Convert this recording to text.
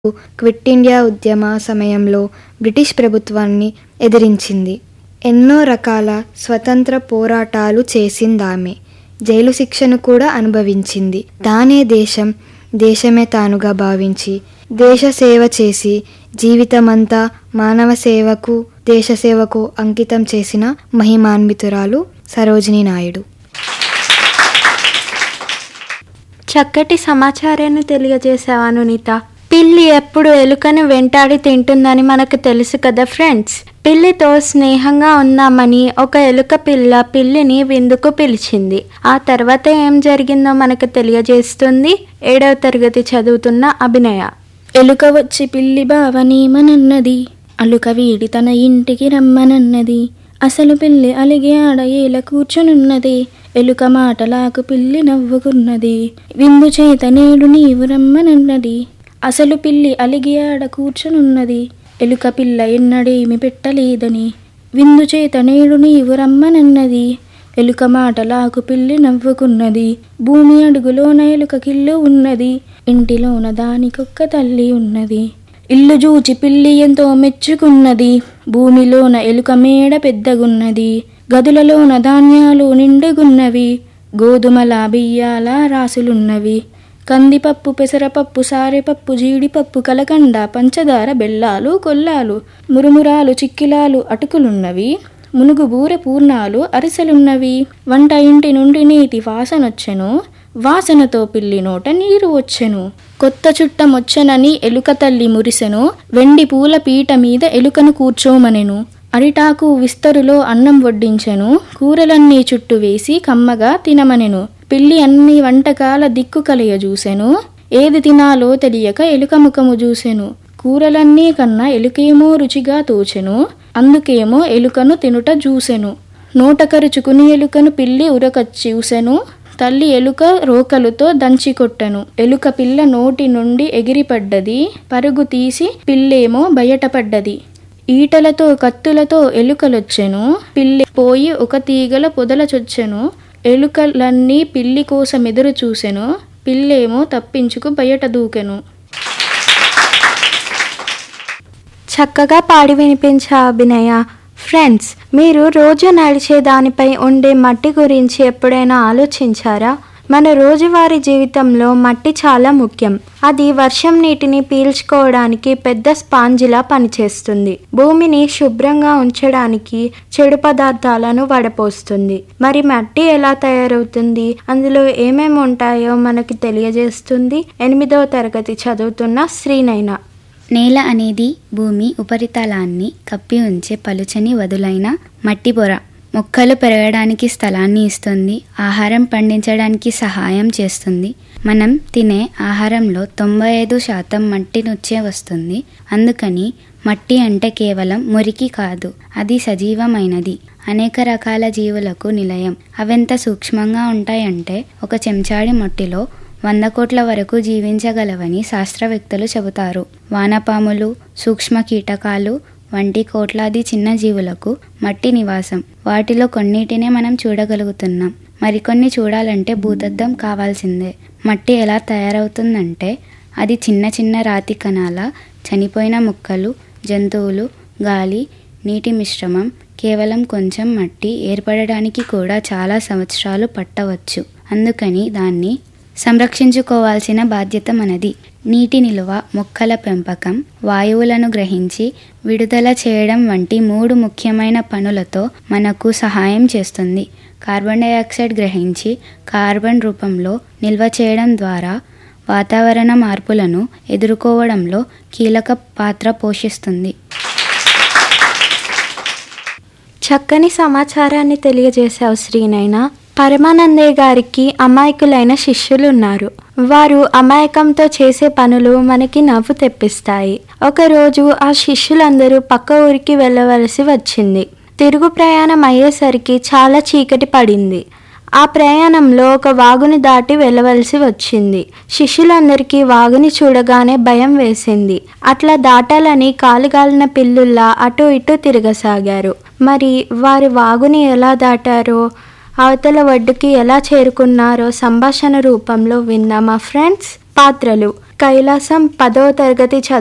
quit India ఉద్యమ సమయంలో British ప్రభుత్వాన్ని ఎదిరించింది ఎన్నో రకాల స్వతంత్ర పోరాటాలు చేసిందామె జైలు శిక్షను కూడా అనుభవించింది తానే దేశం దేశమే తానుగా భావించి దేశ సేవ చేసి జీవితమంతా మానవ సేవకు దేశ సేవకు అంకితం చేసిన మహిమాన్వితురాలు సరోజినీ నాయుడు చక్కటి సమాచారాన్ని తెలియజేసావాను నీత పిల్లి ఎప్పుడు ఎలుకను వెంటాడి తింటుందని మనకు తెలుసు కదా ఫ్రెండ్స్ పిల్లితో స్నేహంగా ఉందామని ఒక ఎలుక పిల్ల పిల్లిని విందుకు పిలిచింది ఆ తర్వాత ఏం జరిగిందో మనకు తెలియజేస్తుంది ఏడవ తరగతి చదువుతున్న అభినయ ఎలుక వచ్చి పిల్లి బావనేమనన్నది అలుక వీడి తన ఇంటికి రమ్మనన్నది అసలు పిల్లి అలిగి ఆడ ఏల కూర్చునున్నది ఎలుక మాటలాకు పిల్లి నవ్వుకున్నది విందు చేత నేడు నీవు రమ్మనన్నది అసలు పిల్లి అలిగి ఆడ కూర్చునున్నది ఎలుక పిల్ల ఎన్నడేమి పెట్టలేదని విందు చేత నేడు నీవు రమ్మనన్నది ఎలుక మాటలాకు పిల్లి నవ్వుకున్నది భూమి అడుగులోన ఎలుక కిల్లు ఉన్నది ఇంటిలోన దానికొక్క తల్లి ఉన్నది ఇల్లు చూచి పిల్లి ఎంతో మెచ్చుకున్నది భూమిలోన ఎలుక మేడ పెద్దగున్నది గదులలోన ధాన్యాలు నిండుగున్నవి గోధుమల బియ్యాల రాసులున్నవి కందిపప్పు పెసరపప్పు సారెపప్పు జీడిపప్పు కలకండ పంచదార బెల్లాలు కొల్లాలు మురుమురాలు చిక్కిలాలు అటుకులున్నవి మునుగు బూరె పూర్ణాలు అరిసెలున్నవి వంట ఇంటి నుండి నీటి వాసనొచ్చెను వాసనతో పిల్లి నోట నీరు వచ్చెను కొత్త చుట్టమొచ్చెనని ఎలుక తల్లి మురిసెను వెండి పూల పీట మీద ఎలుకను కూర్చోమనెను అరిటాకు విస్తరులో అన్నం వడ్డించెను కూరలన్నీ చుట్టు వేసి కమ్మగా తినమనెను పిల్లి అన్ని వంటకాల దిక్కు కలయజూసెను ఏది తినాలో తెలియక ఎలుక ముఖము చూసెను కూరలన్నీ కన్నా ఎలుకేమో రుచిగా తోచెను అందుకేమో ఎలుకను తినుట చూసెను నోట కరుచుకుని ఎలుకను పిల్లి ఉరకచ్చూసెను తల్లి ఎలుక రోకలుతో దంచి కొట్టెను ఎలుక పిల్ల నోటి నుండి ఎగిరిపడ్డది పరుగు తీసి పిల్లేమో బయటపడ్డది ఈటలతో కత్తులతో ఎలుకలొచ్చెను పిల్లి పోయి ఒక తీగల పొదల చొచ్చెను ఎలుకలన్నీ పిల్లి కోసం ఎదురు చూసెను పిల్లేమో తప్పించుకు బయట దూకెను చక్కగా పాడి వినిపించా అభినయ ఫ్రెండ్స్ మీరు రోజు నడిచే దానిపై ఉండే మట్టి గురించి ఎప్పుడైనా ఆలోచించారా మన రోజువారీ జీవితంలో మట్టి చాలా ముఖ్యం అది వర్షం నీటిని పీల్చుకోవడానికి పెద్ద స్పాంజిలా పనిచేస్తుంది భూమిని శుభ్రంగా ఉంచడానికి చెడు పదార్థాలను వడపోస్తుంది మరి మట్టి ఎలా తయారవుతుంది అందులో ఏమేమి ఉంటాయో మనకి తెలియజేస్తుంది ఎనిమిదవ తరగతి చదువుతున్న శ్రీనైనా నేల అనేది భూమి ఉపరితలాన్ని కప్పి ఉంచే పలుచని వదులైన మట్టి పొర మొక్కలు పెరగడానికి స్థలాన్ని ఇస్తుంది ఆహారం పండించడానికి సహాయం చేస్తుంది మనం తినే ఆహారంలో తొంభై ఐదు శాతం మట్టి నుంచే వస్తుంది అందుకని మట్టి అంటే కేవలం మురికి కాదు అది సజీవమైనది అనేక రకాల జీవులకు నిలయం అవెంత సూక్ష్మంగా ఉంటాయంటే ఒక చెంచాడి మట్టిలో వంద కోట్ల వరకు జీవించగలవని శాస్త్రవేత్తలు చెబుతారు వానపాములు సూక్ష్మ కీటకాలు వంటి కోట్లాది చిన్న జీవులకు మట్టి నివాసం వాటిలో కొన్నిటినే మనం చూడగలుగుతున్నాం మరికొన్ని చూడాలంటే భూతద్దం కావాల్సిందే మట్టి ఎలా తయారవుతుందంటే అది చిన్న చిన్న రాతి కణాల చనిపోయిన మొక్కలు జంతువులు గాలి నీటి మిశ్రమం కేవలం కొంచెం మట్టి ఏర్పడడానికి కూడా చాలా సంవత్సరాలు పట్టవచ్చు అందుకని దాన్ని సంరక్షించుకోవాల్సిన బాధ్యత మనది నీటి నిల్వ మొక్కల పెంపకం వాయువులను గ్రహించి విడుదల చేయడం వంటి మూడు ముఖ్యమైన పనులతో మనకు సహాయం చేస్తుంది కార్బన్ డయాక్సైడ్ గ్రహించి కార్బన్ రూపంలో నిల్వ చేయడం ద్వారా వాతావరణ మార్పులను ఎదుర్కోవడంలో కీలక పాత్ర పోషిస్తుంది చక్కని సమాచారాన్ని తెలియజేశావు శ్రీనైనా పరమానందయ్య గారికి అమాయకులైన శిష్యులు ఉన్నారు వారు అమాయకంతో చేసే పనులు మనకి నవ్వు తెప్పిస్తాయి ఒకరోజు ఆ శిష్యులందరూ పక్క ఊరికి వెళ్ళవలసి వచ్చింది తిరుగు ప్రయాణం అయ్యేసరికి చాలా చీకటి పడింది ఆ ప్రయాణంలో ఒక వాగుని దాటి వెళ్ళవలసి వచ్చింది శిష్యులందరికీ వాగుని చూడగానే భయం వేసింది అట్లా దాటాలని కాలుగాలిన పిల్లుల్లా అటు ఇటు తిరగసాగారు మరి వారి వాగుని ఎలా దాటారో అవతల ఒడ్డుకి ఎలా చేరుకున్నారో సంభాషణ రూపంలో విందామా ఫ్రెండ్స్ పాత్రలు కైలాసం పదవ తరగతి చదువు